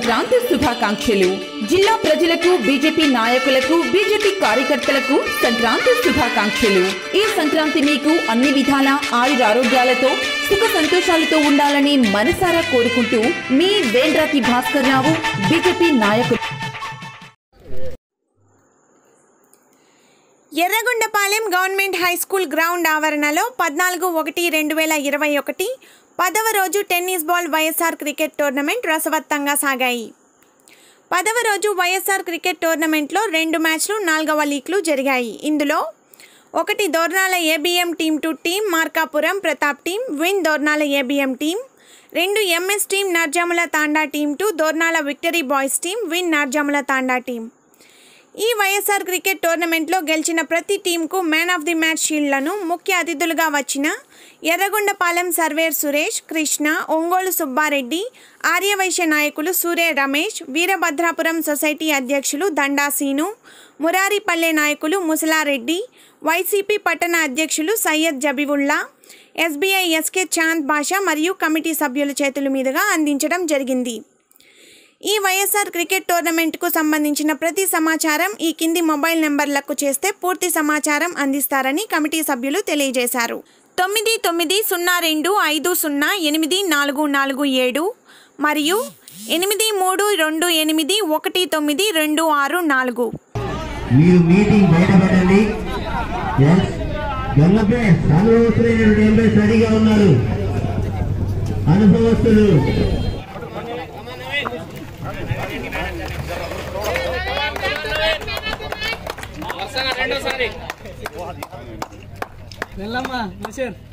సంక్రాంతి శుభాకాంక్షలు జిల్లా ప్రజలకు బీజేపీ నాయకులకు బీజేపీ కార్యకర్తలకు సంక్రాంతి శుభాకాంక్షలు ఈ సంక్రాంతి మీకు అన్ని విధాల ఆయురారోగ్యాలతో సుఖ సంతోషాలతో ఉండాలని మనసారా కోరుకుంటూ మీ వేంద్రాతి భాస్కర్ రావు బీజేపీ నాయకులు Yerragondapalem government high school ground ఆవరణలో పద్నాలుగు ఒకటి రెండు వేల ఇరవై ఒకటి పదవ రోజు tennis ball YSR cricket tournament రసవత్తంగా సాగాయి పదవ రోజు వైఎస్ఆర్ క్రికెట్ టోర్నమెంట్లో రెండు మ్యాచ్లు నాలుగవ లీగ్లు జరిగాయి ఇందులో ఒకటి Dornala ABM team to team Markapuram Pratap team win Dornala ABM team రెండు MS team Narjamula Thanda team to Dornala victory boys team win Narjamula Thanda team ఈ వైఎస్ఆర్ క్రికెట్ టోర్నమెంట్లో గెలిచిన ప్రతి టీంకు మ్యాన్ ఆఫ్ ది మ్యాచ్ షీల్డ్లను ముఖ్య అతిథులుగా వచ్చిన ఎర్రగొండపాలెం సర్వేర్ సురేష్ కృష్ణ ఒంగోలు సుబ్బారెడ్డి ఆర్యవైశ్య నాయకులు సూర్య రమేష్ వీరభద్రాపురం సొసైటీ అధ్యక్షులు దండాసీను మురారిపల్లె నాయకులు ముసలారెడ్డి వైసీపీ పట్టణ అధ్యక్షులు సయ్యద్ జబీవుల్లా ఎస్బీఐ ఎస్కే చాంద్ బాషా మరియు కమిటీ సభ్యుల చేతుల మీదుగా అందించడం జరిగింది ఈ వైఎస్ఆర్ క్రికెట్ టోర్నమెంట్కు సంబంధించిన ప్రతి సమాచారం ఈ కింది మొబైల్ నెంబర్లకు చేస్తే పూర్తి సమాచారం అందిస్తారని కమిటీ సభ్యులు తెలియజేశారు తొమ్మిది తొమ్మిది సున్నా రెండు ఐదు సున్నా ఎనిమిది నాలుగు నాలుగు ఏడు మరియు ఎనిమిది మూడు రెండు ఎనిమిది ఒకటి తొమ్మిది రెండు ఆరు నాలుగు మీరు మీటింగ్ బయటపడండి ఎస్ గల్లపే అనుభవస్తులైన ఎంపీస్ రెడీగా ఉన్నారు అనుభవస్తులు వెళ్ళమ్మా నసీర్